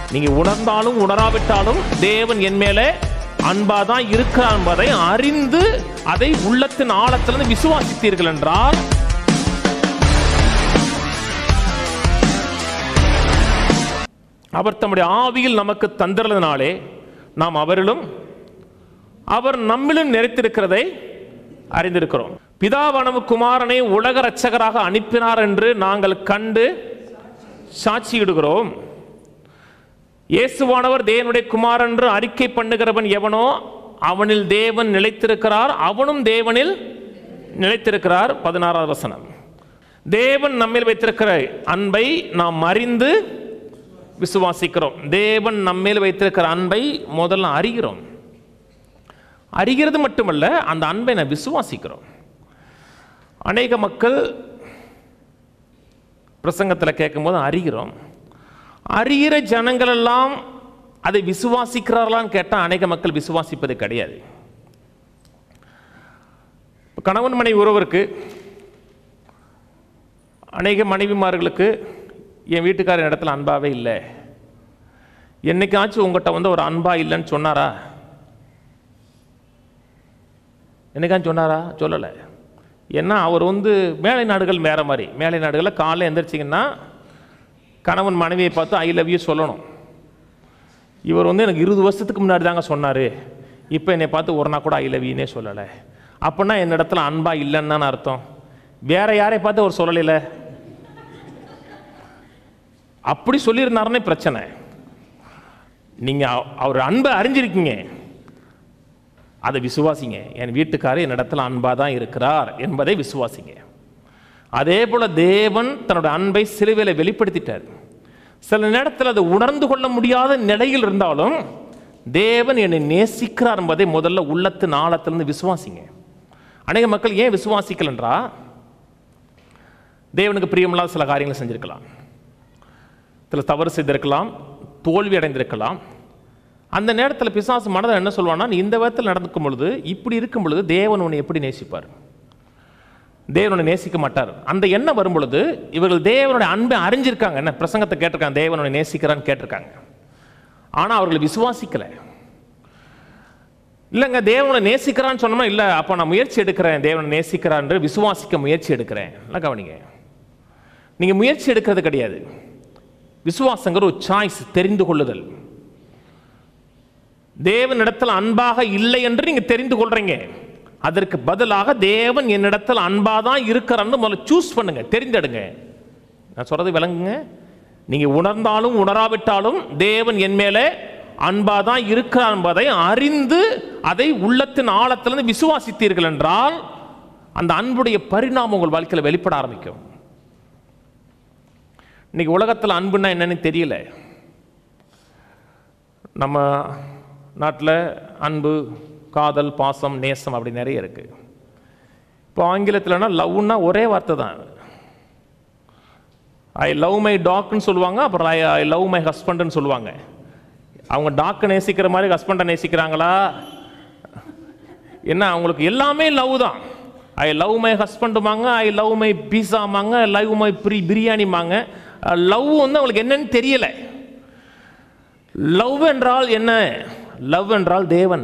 நீங்க உணர்ந்தாலும் உணராவிட்டாலும் தேவன் என் மேலே அன்பாதான் இருக்கிறார் என்பதை அறிந்து அதை உள்ளத்தின் ஆழத்திலிருந்து விசுவாசித்தீர்கள் என்றால் அவர் தம்முடைய ஆவியில் நமக்கு தந்திரனாலே நாம் அவரிலும் அவர் நம்மிலும் நிறைத்திருக்கிறதை அறிந்திருக்கிறோம் பிதாவானவ குமாரனை உலக ரட்சகராக அனுப்பினார் என்று நாங்கள் கண்டு சாட்சியிடுகிறோம் இயேசுவானவர் தேவனுடைய குமாரன் என்று அறிக்கை பண்ணுகிறவன் எவனோ அவனில் தேவன் நிலைத்திருக்கிறார் அவனும் தேவனில் நிலைத்திருக்கிறார் பதினாறாவது வசனம் தேவன் நம்மில் வைத்திருக்கிற அன்பை நாம் அறிந்து விசுவாசிக்கிறோம் தேவன் நம்மேல் வைத்திருக்கிற அன்பை முதல்ல அறிகிறோம் அறிகிறது மட்டுமல்ல அந்த அன்பை நான் விசுவாசிக்கிறோம் அநேக மக்கள் பிரசங்கத்தில் கேட்கும்போது அறிகிறோம் அறிகிற ஜனங்கள் எல்லாம் அதை விசுவாசிக்கிறார்களான்னு கேட்டால் அநேக மக்கள் விசுவாசிப்பது கிடையாது இப்ப கணவன் மனைவி உறவிற்கு அநேக மனைவிமார்களுக்கு என் வீட்டுக்காரன் இடத்துல அன்பாவே இல்லை என்னைக்காச்சும் உங்கள்கிட்ட வந்து ஒரு அன்பா இல்லைன்னு சொன்னாரா என்னைக்காச்சும் சொன்னாரா சொல்லலை ஏன்னா அவர் வந்து மேலை நாடுகள் வேற மாதிரி மேலை நாடுகளில் காலைல எந்திரிச்சிங்கன்னா கணவன் மனைவியை பார்த்து ஐ லவ் யூ சொல்லணும் இவர் வந்து எனக்கு இருபது வருஷத்துக்கு முன்னாடி தாங்க சொன்னார் இப்போ என்னை பார்த்து ஒரு நாள் கூட ஐ லவ் யூனே சொல்லலை அப்படின்னா என்னிடத்துல அன்பா இல்லைன்னு தானே அர்த்தம் வேற யாரை பார்த்து அவர் சொல்லலைல அப்படி சொல்லியிருந்தாருன்னே பிரச்சனை நீங்கள் அவர் அன்பை அறிஞ்சிருக்கீங்க அதை விசுவாசிங்க என் வீட்டுக்காரர் என்னிடத்துல அன்பாக தான் இருக்கிறார் என்பதை விசுவாசிங்க அதே போல தேவன் தன்னோட அன்பை சிலுவையில் வெளிப்படுத்திட்டார் சில நேரத்தில் அதை உணர்ந்து கொள்ள முடியாத நிலையில் இருந்தாலும் தேவன் என்னை நேசிக்கிறார் என்பதை முதல்ல உள்ளத்தின் ஆழத்திலிருந்து விசுவாசிங்க அநேக மக்கள் ஏன் விசுவாசிக்கலன்றா தேவனுக்கு பிரியமில்லாத சில காரியங்களை செஞ்சிருக்கலாம் சில தவறு செய்திருக்கலாம் தோல்வி அடைந்திருக்கலாம் அந்த நேரத்தில் பிசாசு மனதை என்ன சொல்லுவான்னா நீ இந்த விதத்தில் நடந்துக்கும் பொழுது இப்படி இருக்கும் பொழுது தேவன் உன்னை எப்படி நேசிப்பார் தேவனை நேசிக்க மாட்டார் அந்த எண்ணம் வரும் பொழுது இவர்கள் தேவனுடைய அன்பை அறிஞ்சிருக்காங்க என்ன பிரசங்கத்தை கேட்டிருக்காங்க தேவனுடைய நேசிக்கிறான்னு கேட்டிருக்காங்க ஆனால் அவர்கள் விசுவாசிக்கலை இல்லைங்க தேவனை நேசிக்கிறான்னு சொன்னோம்னா இல்லை அப்போ நான் முயற்சி எடுக்கிறேன் தேவனை நேசிக்கிறான்னு விசுவாசிக்க முயற்சி எடுக்கிறேன் நல்லா கவனிங்க நீங்கள் முயற்சி எடுக்கிறது கிடையாது விசுவாசங்கிற ஒரு சாய்ஸ் தெரிந்து கொள்ளுதல் தேவனிடத்தில் அன்பாக இல்லை என்று நீங்க தெரிந்து கொள்றீங்க அதற்கு பதிலாக தேவன் என்னிடத்தில் அன்பாக தான் இருக்கிறான்னு முதல்ல சூஸ் பண்ணுங்க தெரிந்தெடுங்க நான் சொல்றது விளங்குங்க நீங்க உணர்ந்தாலும் உணராவிட்டாலும் தேவன் என் மேலே அன்பாக தான் இருக்கிறார் என்பதை அறிந்து அதை உள்ளத்தின் ஆழத்திலிருந்து விசுவாசித்தீர்கள் என்றால் அந்த அன்புடைய பரிணாமம் உங்கள் வாழ்க்கையில் வெளிப்பட ஆரம்பிக்கும் இன்னைக்கு உலகத்தில் அன்புன்னா என்னன்னு தெரியல நம்ம நாட்டில் அன்பு காதல் பாசம் நேசம் அப்படி நிறைய இருக்கு இப்போ ஆங்கிலத்தில்னா லவ்னா ஒரே வார்த்தை தான் ஐ லவ் மை டாக்னு சொல்லுவாங்க அப்புறம் ஐ ஐ லவ் மை ஹஸ்பண்ட்னு சொல்லுவாங்க அவங்க டாக்கை நேசிக்கிற மாதிரி ஹஸ்பண்டை நேசிக்கிறாங்களா என்ன அவங்களுக்கு எல்லாமே லவ் தான் ஐ லவ் மை ஹஸ்பண்டுமாங்க ஐ லவ் மை பீஸாமாங்க லவ் மை ப்ரீ பிரியாணிமாங்க லவ் வந்து அவங்களுக்கு என்னன்னு தெரியல லவ் என்றால் என்ன லவ் என்றால் தேவன்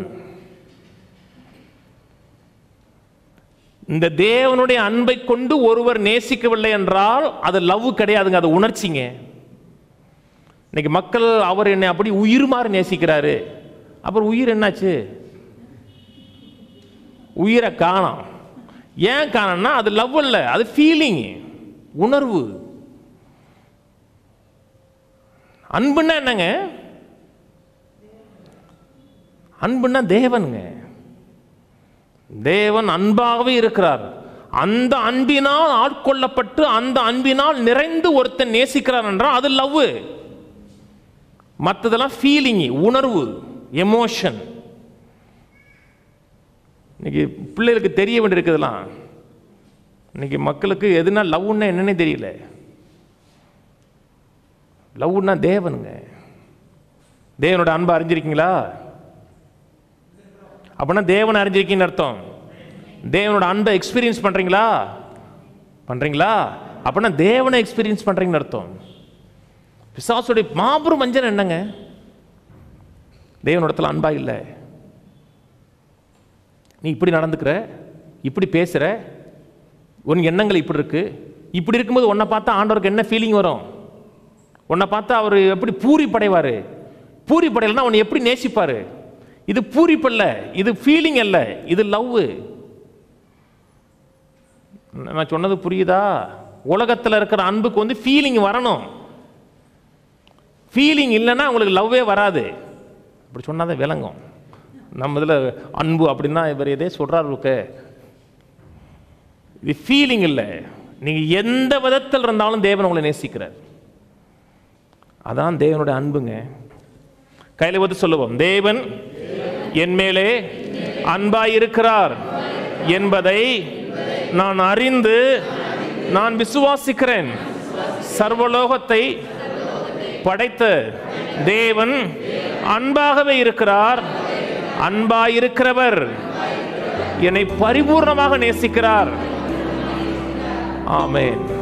இந்த தேவனுடைய அன்பை கொண்டு ஒருவர் நேசிக்கவில்லை என்றால் அது லவ் கிடையாதுங்க அது உணர்ச்சிங்க இன்னைக்கு மக்கள் அவர் என்னை அப்படி உயிர் மாதிரி நேசிக்கிறாரு அப்புறம் உயிர் என்னாச்சு உயிரை காணோம் ஏன் காணோம்னா அது லவ் இல்லை அது ஃபீலிங் உணர்வு அன்புன்னா என்னங்க அன்புன்னா தேவனுங்க தேவன் அன்பாகவே இருக்கிறார் அந்த அன்பினால் ஆட்கொள்ளப்பட்டு அந்த அன்பினால் நிறைந்து ஒருத்தன் நேசிக்கிறார் என்றால் அது லவ் மற்றதெல்லாம் ஃபீலிங் உணர்வு எமோஷன் இன்னைக்கு பிள்ளைகளுக்கு தெரிய வேண்டியிருக்குதெல்லாம் இன்னைக்கு மக்களுக்கு எதுனா லவ்னா என்னன்னே தெரியல லவ்னா தேவனுங்க தேவனோட அன்பை அறிஞ்சிருக்கீங்களா அப்படின்னா தேவனை அறிஞ்சிருக்கீங்கன்னு அர்த்தம் தேவனோட அன்பை எக்ஸ்பீரியன்ஸ் பண்றீங்களா பண்றீங்களா அப்படின்னா தேவனை எக்ஸ்பீரியன்ஸ் பண்றீங்கன்னு அர்த்தம் பிசாசுடைய மாபெரும் வஞ்சனை என்னங்க தேவனிடத்துல அன்பா இல்லை நீ இப்படி நடந்துக்கிற இப்படி பேசுற உன் எண்ணங்கள் இப்படி இருக்கு இப்படி இருக்கும்போது உன்னை பார்த்தா ஆண்டவருக்கு என்ன ஃபீலிங் வரும் உன்னை பார்த்தா அவர் எப்படி பூரிப்படைவார் பூரிப்படையலைன்னா உன்னை எப்படி நேசிப்பார் இது பூரிப்பல்ல இது ஃபீலிங் அல்ல இது லவ் நான் சொன்னது புரியுதா உலகத்தில் இருக்கிற அன்புக்கு வந்து ஃபீலிங் வரணும் ஃபீலிங் இல்லைன்னா உங்களுக்கு லவ்வே வராது அப்படி சொன்னாதான் விளங்கும் நம்ம இதில் அன்பு அப்படின்னா இவர் எதே சொல்கிறாருக்கு இது ஃபீலிங் இல்லை நீங்கள் எந்த விதத்தில் இருந்தாலும் தேவன் உங்களை நேசிக்கிறார் அதான் தேவனுடைய அன்புங்க கையில் வந்து சொல்லுவோம் தேவன் என் மேலே அன்பாய் இருக்கிறார் என்பதை நான் அறிந்து நான் விசுவாசிக்கிறேன் சர்வலோகத்தை படைத்த தேவன் அன்பாகவே இருக்கிறார் அன்பாய் இருக்கிறவர் என்னை பரிபூர்ணமாக நேசிக்கிறார் ஆமென்